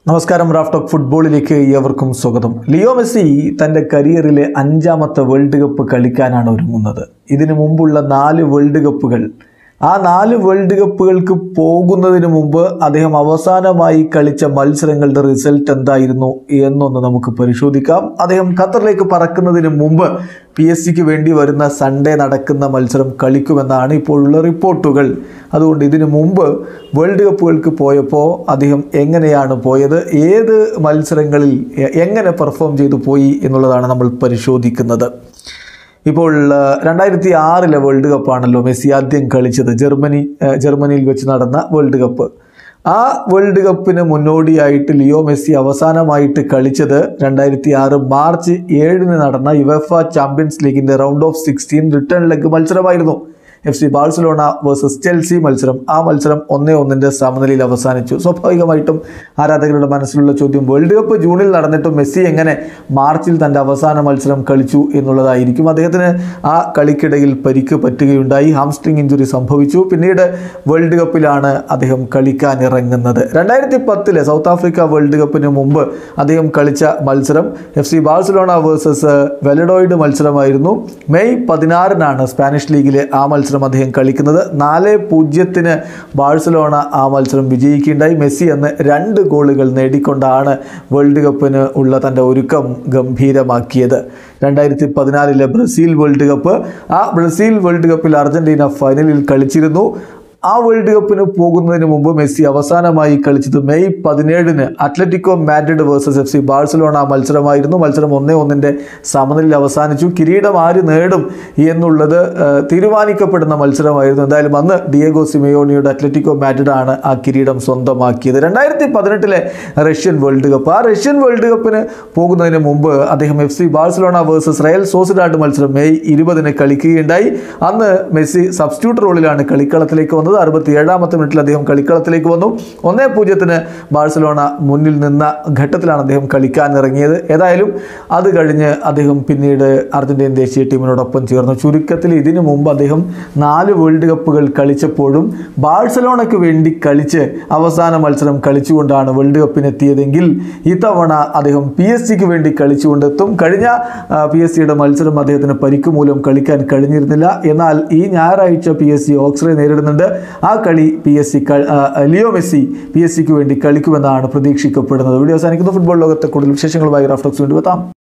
നമസ്കാരം റാഫ്റ്റോക്ക് ഫുട്ബോളിലേക്ക് ഏവർക്കും സ്വാഗതം ലിയോ മെസ്സി തൻ്റെ കരിയറിലെ അഞ്ചാമത്തെ വേൾഡ് കപ്പ് കളിക്കാനാണ് ഒരുങ്ങുന്നത് ഇതിനു മുമ്പുള്ള നാല് വേൾഡ് കപ്പുകൾ ആ നാല് വേൾഡ് കപ്പുകൾക്ക് പോകുന്നതിന് മുമ്പ് അദ്ദേഹം അവസാനമായി കളിച്ച മത്സരങ്ങളുടെ റിസൾട്ട് എന്തായിരുന്നു എന്നൊന്ന് നമുക്ക് പരിശോധിക്കാം അദ്ദേഹം ഖത്തറിലേക്ക് പറക്കുന്നതിന് മുമ്പ് പി എസ് സിക്ക് വേണ്ടി വരുന്ന സൺഡേ നടക്കുന്ന മത്സരം കളിക്കുമെന്നാണ് ഇപ്പോഴുള്ള റിപ്പോർട്ടുകൾ അതുകൊണ്ട് ഇതിനു മുമ്പ് വേൾഡ് കപ്പുകൾക്ക് പോയപ്പോൾ അദ്ദേഹം എങ്ങനെയാണ് പോയത് ഏത് മത്സരങ്ങളിൽ എ- എങ്ങനെ പെർഫോം ചെയ്തു പോയി എന്നുള്ളതാണ് നമ്മൾ പരിശോധിക്കുന്നത് ഇപ്പോൾ ആ, രണ്ടായിരത്തി ആറിലെ വേൾഡ് കപ്പാണല്ലോ മെസ്സി ആദ്യം കളിച്ചത് ജർമ്മനി ആ, ജർമ്മനിയിൽ വെച്ച് നടന്ന വേൾഡ് കപ്പ് ആ വേൾഡ് കപ്പിന് മുന്നോടിയായിട്ട് ലിയോ മെസ്സി അവസാനമായിട്ട് കളിച്ചത് രണ്ടായിരത്തി ആറ് മാർച്ച് ഏഴിന് നടന്ന യുവഫ ചാമ്പ്യൻസ് ലീഗിൻ്റെ round of sixteen return leg മത്സരമായിരുന്നു F C Barcelona versus Chelsea മത്സരം ആ മത്സരം ഒന്നേ ഒന്നിൻ്റെ സമനിലയിൽ അവസാനിച്ചു സ്വാഭാവികമായിട്ടും ആരാധകരുടെ മനസ്സിലുള്ള ചോദ്യം വേൾഡ് കപ്പ് ജൂണിൽ നടന്നിട്ടും മെസ്സി എങ്ങനെ മാർച്ചിൽ തൻ്റെ അവസാന മത്സരം കളിച്ചു എന്നുള്ളതായിരിക്കും അദ്ദേഹത്തിന് ആ കളിക്കിടയിൽ പരിക്ക് പറ്റുകയുണ്ടായി ഹാംസ്ട്രിങ് ഇഞ്ചുറി സംഭവിച്ചു പിന്നീട് വേൾഡ് കപ്പിലാണ് അദ്ദേഹം കളിക്കാൻ ഇറങ്ങുന്നത് രണ്ടായിരത്തി പത്തിലെ സൗത്ത് ആഫ്രിക്ക വേൾഡ് കപ്പിന് മുമ്പ് അദ്ദേഹം കളിച്ച മത്സരം F C Barcelona versus Valladolid മത്സരമായിരുന്നു മെയ് പതിനാറിനാണ് സ്പാനിഷ് ലീഗിലെ ആ മത്സരം അദ്ദേഹം കളിക്കുന്നത് നാല് പൂജ്യത്തിന് ബാഴ്സലോണ ആ മത്സരം വിജയിക്കുകയുണ്ടായി മെസ്സി അന്ന് രണ്ട് ഗോളുകൾ നേടിക്കൊണ്ടാണ് വേൾഡ് കപ്പിന് ഉള്ള തൻ്റെ ഒരുക്കം ഗംഭീരമാക്കിയത് രണ്ടായിരത്തി പതിനാലിലെ ബ്രസീൽ വേൾഡ് കപ്പ് ആ ബ്രസീൽ വേൾഡ് കപ്പിൽ അർജന്റീന ഫൈനലിൽ കളിച്ചിരുന്നു ആ വേൾഡ് കപ്പിന് പോകുന്നതിന് മുമ്പ് മെസ്സി അവസാനമായി കളിച്ചത് മെയ് പതിനേഴിന് Atletico Madrid versus F C Barcelona മത്സരമായിരുന്നു മത്സരം ഒന്നേ ഒന്നിൻ്റെ സമനിലയിൽ അവസാനിച്ചു കിരീടം ആര് നേടും എന്നുള്ളത് ആ, തീരുമാനിക്കപ്പെടുന്ന മത്സരമായിരുന്നു എന്തായാലും അന്ന് ഡിയേഗോ സിമയോണിയുടെ അത്ലറ്റിക്കോ മാഡ്രിഡ് ആണ് ആ കിരീടം സ്വന്തമാക്കിയത് രണ്ടായിരത്തി പതിനെട്ടിലെ റഷ്യൻ വേൾഡ് കപ്പ് ആ റഷ്യൻ വേൾഡ് കപ്പിന് പോകുന്നതിന് മുമ്പ് അദ്ദേഹം F C Barcelona versus Real Sociedad മത്സരം മെയ് ഇരുപതിന് കളിക്കുകയുണ്ടായി അന്ന് മെസ്സി സബ്സ്റ്റിറ്റ്യൂട്ട് റോളിലാണ് കളിക്കളത്തിലേക്ക് വന്നത് അറുപത്തി ഏഴാമത്തെ മിനിറ്റിൽ അദ്ദേഹം കളിക്കളത്തിലേക്ക് വന്നു ഒന്നേ പൂജ്യത്തിന് ബാഴ്സലോണ മുന്നിൽ നിന്ന ഘട്ടത്തിലാണ് അദ്ദേഹം കളിക്കാൻ ഇറങ്ങിയത് ഏതായാലും അത് കഴിഞ്ഞ് അദ്ദേഹം പിന്നീട് അർജന്റീൻ ദേശീയ ടീമിനോടൊപ്പം ചേർന്നു ചുരുക്കത്തിൽ ഇതിനു മുമ്പ് അദ്ദേഹം നാല് വേൾഡ് കപ്പുകൾ കളിച്ചപ്പോഴും ബാഴ്സലോണയ്ക്ക് വേണ്ടി കളിച്ച് അവസാന മത്സരം കളിച്ചുകൊണ്ടാണ് വേൾഡ് കപ്പിനെത്തിയതെങ്കിൽ ഇത്തവണ അദ്ദേഹം പി എസ് സിക്ക് വേണ്ടി കളിച്ചുകൊണ്ടെത്തും കഴിഞ്ഞ പി എസ് സിയുടെ മത്സരം അദ്ദേഹത്തിന് പരിക്ക് മൂലം കളിക്കാൻ കഴിഞ്ഞിരുന്നില്ല എന്നാൽ ഈ ഞായറാഴ്ച പി എസ് സി ഓക്സ്രെ നേരിടുന്നുണ്ട് ആ കളി P S G Leo Messi P S സിക്ക് വേണ്ടി കളിക്കുമെന്നാണ് പ്രതീക്ഷിക്കപ്പെടുന്നത് വീഡിയോ അവസാനിക്കുന്ന ഫുട്ബോൾ ലോകത്തെ കൂടുതൽ വിശേഷങ്ങളുമായി റാഫ്റ്റോക്സ് വേണ്ടി എത്താം